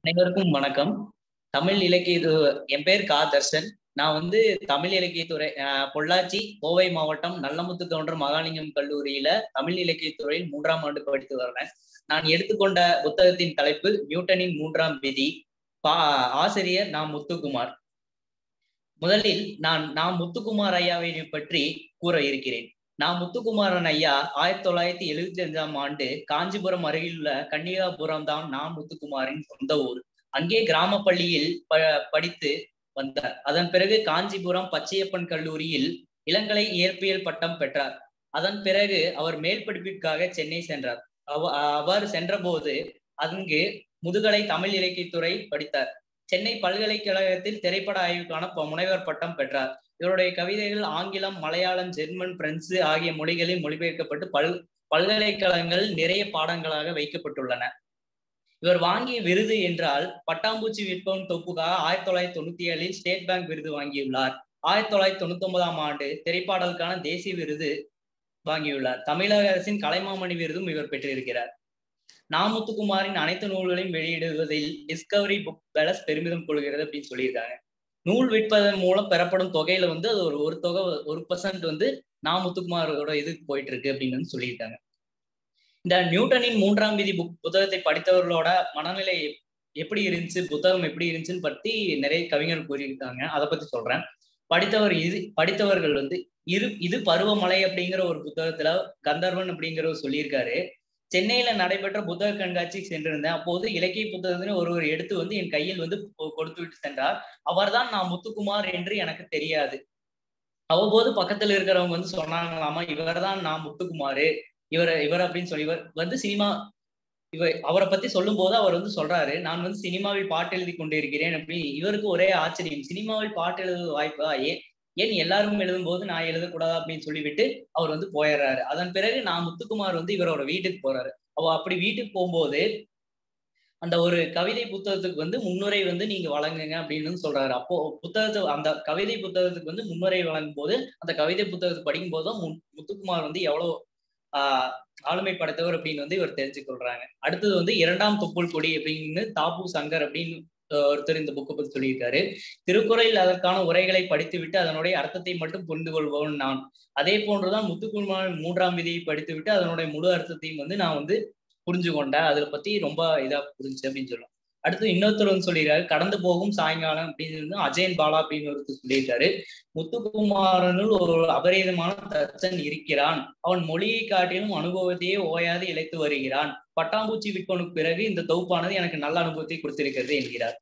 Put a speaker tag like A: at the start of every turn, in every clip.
A: அனைவருக்கும் வணக்கம் தமிழ் இலக்கிய என் பேர் கா தர்ஷன் நான் வந்து தமிழ் இலக்கியத்துறை அஹ், பொள்ளாச்சி கோவை மாவட்டம் நல்லமுத்து கவுண்டர் மகாலிங்கம் கல்லூரியில தமிழ் இலக்கியத்துறையில் மூன்றாம் ஆண்டு படித்து வர்றேன் நான் எடுத்துக்கொண்ட புத்தகத்தின் தலைப்பு நியூட்டனின் மூன்றாம் விதி பா ஆசிரியர் நான் முத்துக்குமார் முதலில் நான் நான் முத்துக்குமார் ஐயாவை பற்றி கூற இருக்கிறேன் நான் முத்துக்குமாரன் ஐயா ஆயிரத்தி தொள்ளாயிரத்தி எழுபத்தி அஞ்சாம் ஆண்டு காஞ்சிபுரம் அருகிலுள்ள கன்னிகாபுரம் தான் நான் முத்துக்குமாரின் சொந்த ஊர் அங்கே கிராம பள்ளியில் ப படித்து வந்தார் அதன் பிறகு காஞ்சிபுரம் பச்சையப்பன் கல்லூரியில் இளங்கலை இயற்பியல் பட்டம் பெற்றார் அதன் பிறகு அவர் மேல் படிப்பிற்காக சென்னை சென்றார் அவ- அவர் சென்றபோது அங்கு முதுகலை தமிழ் இலக்கியத்துறை படித்தார் சென்னை பல்கலைக்கழகத்தில் திரைப்பட ஆய்வுக்கான ப- முனைவர் பட்டம் பெற்றார் இவருடைய கவிதைகள் ஆங்கிலம் மலையாளம் ஜெர்மன் பிரெஞ்சு ஆகிய மொழிகளில் மொழிபெயர்க்கப்பட்டு பல் பல்கலைக்கழகங்கள் நிறைய பாடங்களாக வைக்கப்பட்டுள்ளன இவர் வாங்கிய விருது என்றால் பட்டாம்பூச்சி விற்பவன் தொப்புக்காக ஆயிரத்தி தொள்ளாயிரத்தி தொண்ணூத்தி ஏழில் ஸ்டேட் பேங்க் விருது வாங்கியுள்ளார் ஆயிரத்தி தொள்ளாயிரத்தி தொண்ணூத்தி ஒன்பதாம் ஆண்டு திரைப்பாடலுக்கான தேசிய விருது வாங்கியுள்ளார் தமிழக அரசின் கலைமாமணி விருதும் இவர் பெற்றிருக்கிறார் நாமுத்துக்குமாரின் அனைத்து நூல்களையும் வெளியிடுவதில் டிஸ்கவரி புக் பேலஸ் பெருமிதம் கொள்கிறது அப்படின்னு சொல்லியிருக்காங்க நூல் விற்பதன் மூலம் பெறப்படும் தொகையில வந்து அது ஒரு ஒரு தொகை ஒரு பர்சன்ட் வந்து நான் முத்துக்குமாரோட இதுக்கு போயிட்டு இருக்கு அப்படின்னு வந்து சொல்லியிருக்காங்க இந்த நியூட்டனின் மூன்றாம் விதி புக் புத்தகத்தை படித்தவர்களோட மனநிலை எப்- எப்படி இருந்துச்சு புத்தகம் எப்படி இருந்துச்சுன்னு பத்தி நிறைய கவிஞர் கூறியிருக்காங்க அதை பத்தி சொல்றேன் படித்தவர் இது படித்தவர்கள் வந்து இரு இது பருவமழை அப்படிங்கிற ஒரு புத்தகத்துல கந்தர்வன் அப்படிங்கிறவர் சொல்லியிருக்காரு சென்னையில நடைபெற்ற புத்தக கண்காட்சிக்கு சென்றிருந்தேன் அப்போது இலக்கிய புத்தகத்தினை ஒருவர் எடுத்து வந்து என் கையில் வந்து கொ- கொடுத்து விட்டு சென்றார் அவர்தான் நான் முத்துக்குமார் என்று எனக்கு தெரியாது அவ்வப்போது பக்கத்துல இருக்கிறவங்க வந்து சொன்னாங்களாமா இவர்தான் நான் முத்துக்குமாரு இவர் இவர் அப்படின்னு சொல்லி இவர் வந்து சினிமா இவர் அவரை பத்தி சொல்லும் போது அவர் வந்து சொல்றாரு நான் வந்து சினிமாவில் பாட்டு எழுதி கொண்டிருக்கிறேன் அப்படி இவருக்கு ஒரே ஆச்சரியம் சினிமாவில் பாட்டு எழுத வாய்ப்பா ஏன் ஏன் எல்லாரும் எழுதும் போது நான் எழுதக்கூடாது அப்படின்னு சொல்லிவிட்டு அவர் வந்து போயிடுறாரு அதன் பிறகு நான் முத்துக்குமார் வந்து இவரோட வீட்டுக்கு போறாரு அவ அப்படி வீட்டுக்கு போகும்போது அந்த ஒரு கவிதை புத்தகத்துக்கு வந்து முன்னுரை வந்து நீங்க வழங்குங்க அப்படின்னு சொல்றாரு அப்போ புத்தகத்தை அந்த கவிதை புத்தகத்துக்கு வந்து முன்னுரை வழங்கும் போது அந்த கவிதை புத்தகத்தை படிக்கும் போதும் மு- முத்துக்குமார் வந்து எவ்வளவு ஆஹ் ஆளுமை படைத்தவர் அப்படின்னு வந்து இவர் தெரிஞ்சு கொள்றாங்க அடுத்தது வந்து இரண்டாம் தொப்புள் கொடி அப்படின்னு தாப்பு சங்கர் அப்படின்னு ஆஹ் ஒருத்தர் இந்த புக்கை பத்தி சொல்லியிருக்காரு திருக்குறளில் அதற்கான உரைகளை படித்துவிட்டு அதனுடைய அர்த்தத்தை மட்டும் புரிந்து கொள்பவன் நான் அதே போன்றுதான் முத்துக்குமார் மூன்றாம் விதியை படித்துவிட்டு அதனுடைய முழு அர்த்தத்தையும் வந்து நான் வந்து புரிஞ்சு கொண்டேன் அதுல பத்தி ரொம்ப இதா புரிஞ்சு அப்படின்னு சொல்லலாம் அடுத்து இன்னொருத்தர் வந்து சொல்லியிருக்காரு கடந்து போகும் சாயங்காலம் அப்படின்னு வந்து அஜயன் பாலா அப்படின்னு ஒருத்தர் சொல்லியிருக்காரு முத்துக்குமாரனுள் ஒரு அபரீதமான தச்சன் இருக்கிறான் அவன் மொழியை காட்டிலும் அனுபவத்தையே ஓயாது இழைத்து வருகிறான் பட்டாம்பூச்சி விற்பனுக்கு பிறகு இந்த தொகுப்பானது எனக்கு நல்ல அனுபவத்தை கொடுத்திருக்கிறது என்கிறார்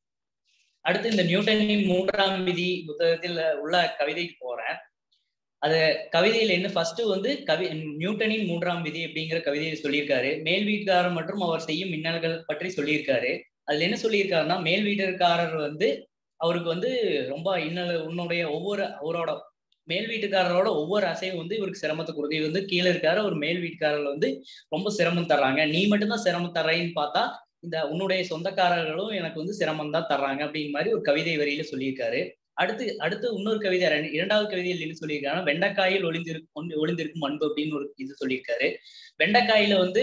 A: அடுத்து இந்த நியூட்டனின் மூன்றாம் விதி புத்தகத்தில் உள்ள கவிதைக்கு போறேன் அது கவிதையில என்ன ஃபர்ஸ்ட் வந்து கவி நியூட்டனின் மூன்றாம் விதி அப்படிங்கிற கவிதையை சொல்லியிருக்காரு மேல் வீட்டுக்காரர் மற்றும் அவர் செய்யும் மின்னல்கள் பற்றி சொல்லியிருக்காரு அதுல என்ன சொல்லியிருக்காருன்னா மேல் வீட்டுக்காரர் வந்து அவருக்கு வந்து ரொம்ப இன்னல் உன்னுடைய ஒவ்வொரு அவரோட மேல் வீட்டுக்காரரோட ஒவ்வொரு அசைவும் வந்து இவருக்கு சிரமத்தை கொடுக்குது இவர் வந்து கீழே இருக்காரு ஒரு மேல் வீட்டுக்காரர் வந்து ரொம்ப சிரமம் தர்றாங்க நீ மட்டும்தான் சிரமம் தர்றேன்னு பார்த்தா இந்த உன்னுடைய சொந்தக்காரர்களும் எனக்கு வந்து சிரமம் தான் தர்றாங்க அப்படிங்கிற மாதிரி ஒரு கவிதை வரியில சொல்லியிருக்காரு அடுத்து அடுத்து இன்னொரு கவிதை ரெண்டு- இரண்டாவது கவிதையில் என்ன சொல்லியிருக்காருன்னா வெண்டைக்காயில் ஒளிந்திருக்கும் ஒளி- ஒளிந்திருக்கும் அன்பு அப்படின்னு ஒரு இது சொல்லியிருக்காரு வெண்டைக்காயில வந்து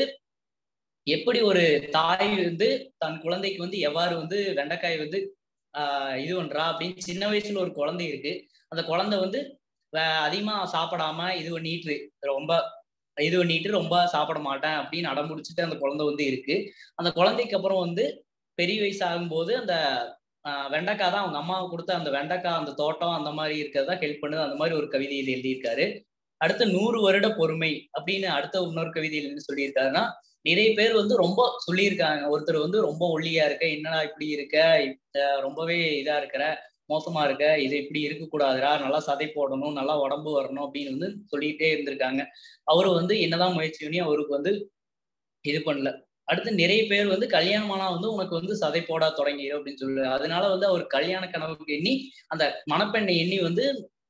A: எப்படி ஒரு தாய் வந்து தன் குழந்தைக்கு வந்து எவ்வாறு வந்து வெண்டைக்காய் வந்து ஆஹ் இது பண்றா அப்படின்னு சின்ன வயசுல ஒரு குழந்தை இருக்கு அந்த குழந்தை வந்து வே- அதிகமா சாப்பிடாம இது பண்ணிட்டு ரொம்ப இது பண்ணிட்டு ரொம்ப சாப்பிட மாட்டேன் அப்படின்னு அடம் பிடிச்சிட்டு அந்த குழந்தை வந்து இருக்கு அந்த குழந்தைக்கு அப்புறம் வந்து பெரிய வயசு ஆகும்போது அந்த ஆஹ் வெண்டைக்காய் தான் அவங்க அம்மாவுக்கு கொடுத்த அந்த வெண்டைக்காய் அந்த தோட்டம் அந்த மாதிரி இருக்கிறதா ஹெல்ப் பண்ணுது அந்த மாதிரி ஒரு கவிதையில் எழுதியிருக்காரு அடுத்து நூறு வருட பொறுமை அப்படின்னு அடுத்த இன்னொரு கவிதையில் என்ன சொல்லியிருக்காருன்னா நிறைய பேர் வந்து ரொம்ப சொல்லியிருக்காங்க ஒருத்தர் வந்து ரொம்ப ஒல்லியா இருக்க என்னடா இப்படி இருக்க அஹ் ரொம்பவே இதா இருக்கிற மோசமா இருக்க இது இப்படி இருக்கக்கூடாதுடா நல்லா சதை போடணும் நல்லா உடம்பு வரணும் அப்படின்னு வந்து சொல்லிட்டே இருந்திருக்காங்க அவரு வந்து என்னதான் முயற்சி பண்ணி அவருக்கு வந்து இது பண்ணல அடுத்து நிறைய பேர் வந்து கல்யாணமானா வந்து உனக்கு வந்து சதை போட தொடங்கிடும் அப்படின்னு சொல்லு அதனால வந்து அவர் கல்யாண கனவுக்கு எண்ணி அந்த மணப்பெண்ணை எண்ணி வந்து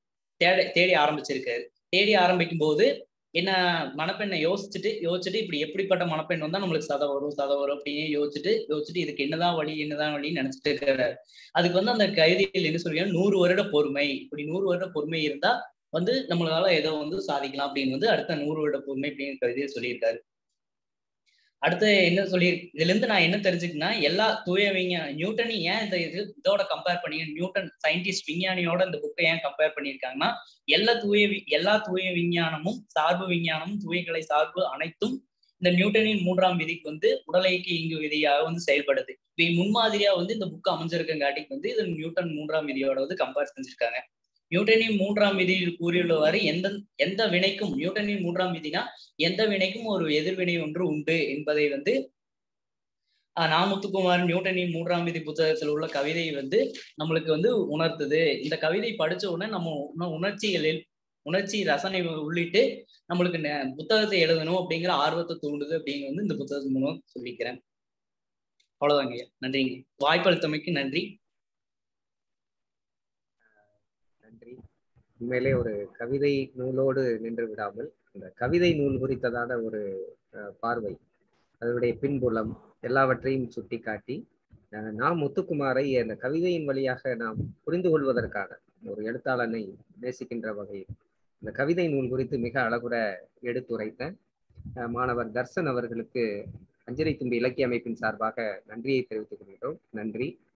A: தேட தேடி ஆரம்பிச்சிருக்காரு தேடி ஆரம்பிக்கும் போது என்ன மணப்பெண்ணை யோசிச்சுட்டு யோசிச்சுட்டு இப்படி எப்படிப்பட்ட மணப்பெண் வந்தா நம்மளுக்கு சதை வரும் சதை வரும் அப்படின்னு யோசிச்சுட்டு யோசிச்சுட்டு இதுக்கு என்னதான் வழி என்னதான் வழின்னு நினைச்சிட்டு இருக்காரு அதுக்கு வந்து அந்த கவிதையில் என்ன சொல்றீங்க நூறு வருட பொறுமை இப்படி நூறு வருட பொறுமை இருந்தா வந்து நம்மளால ஏதோ வந்து சாதிக்கலாம் அப்படின்னு வந்து அடுத்த நூறு வருட பொறுமை அப்படின்னு கவிதையை சொல்லியிருக்காரு அடுத்து என்ன சொல்லி இதுல இருந்து நான் என்ன தெரிஞ்சுக்கன்னா எல்லா தூய விஞ்ஞான நியூட்டனி ஏன் இந்த இது இதோட கம்பேர் பண்ணி நியூட்டன் சயின்டிஸ்ட் விஞ்ஞானியோட இந்த புக்கை ஏன் கம்பேர் பண்ணியிருக்காங்கன்னா எல்லா தூய எல்லா தூய விஞ்ஞானமும் சார்பு விஞ்ஞானமும் தூயக்கலை சார்பு அனைத்தும் இந்த நியூட்டனின் மூன்றாம் விதிக்கு வந்து உடலைக்கு இங்கு விதியாக வந்து செயல்படுது இப்போ முன்மாதிரியா வந்து இந்த புக் அமைஞ்சிருக்கங்காட்டிக்கு வந்து இது நியூட்டன் மூன்றாம் விதியோட வந்து கம்பேர் செஞ்சிருக்காங்க நியூட்டனின் மூன்றாம் விதியில் கூறியுள்ளவாறு எந்த எந்த வினைக்கும் நியூட்டனின் மூன்றாம் விதினா எந்த வினைக்கும் ஒரு எதிர்வினை ஒன்று உண்டு என்பதை வந்து நாமுத்துக்குமார் நியூட்டனின் மூன்றாம் விதி புத்தகத்தில் உள்ள கவிதை வந்து நம்மளுக்கு வந்து உணர்த்துது இந்த கவிதை படிச்ச உடனே நம்ம உணர்ச்சிகளில் உணர்ச்சி ரசனை உள்ளிட்டு நம்மளுக்கு புத்தகத்தை எழுதணும் அப்படிங்கிற ஆர்வத்தை தூண்டுது அப்படின்னு வந்து இந்த புத்தகத்தின் மூலம் சொல்லிக்கிறேன் அவ்வளவுதாங்க நன்றிங்க வாய்ப்பளித்தமைக்கு நன்றி
B: நன்றி உண்மையிலே ஒரு கவிதை நூலோடு நின்று விடாமல் இந்த கவிதை நூல் குறித்ததான ஒரு பார்வை அதனுடைய பின்புலம் எல்லாவற்றையும் சுட்டி காட்டி நாம் முத்துக்குமாரை அந்த கவிதையின் வழியாக நாம் புரிந்து கொள்வதற்கான ஒரு எழுத்தாளனை நேசிக்கின்ற வகையில் இந்த கவிதை நூல் குறித்து மிக அழகுற எடுத்துரைத்த மாணவர் தர்சன் அவர்களுக்கு அஞ்சலி தும்பி இலக்கிய அமைப்பின் சார்பாக நன்றியை தெரிவித்துக் கொள்கிறோம் நன்றி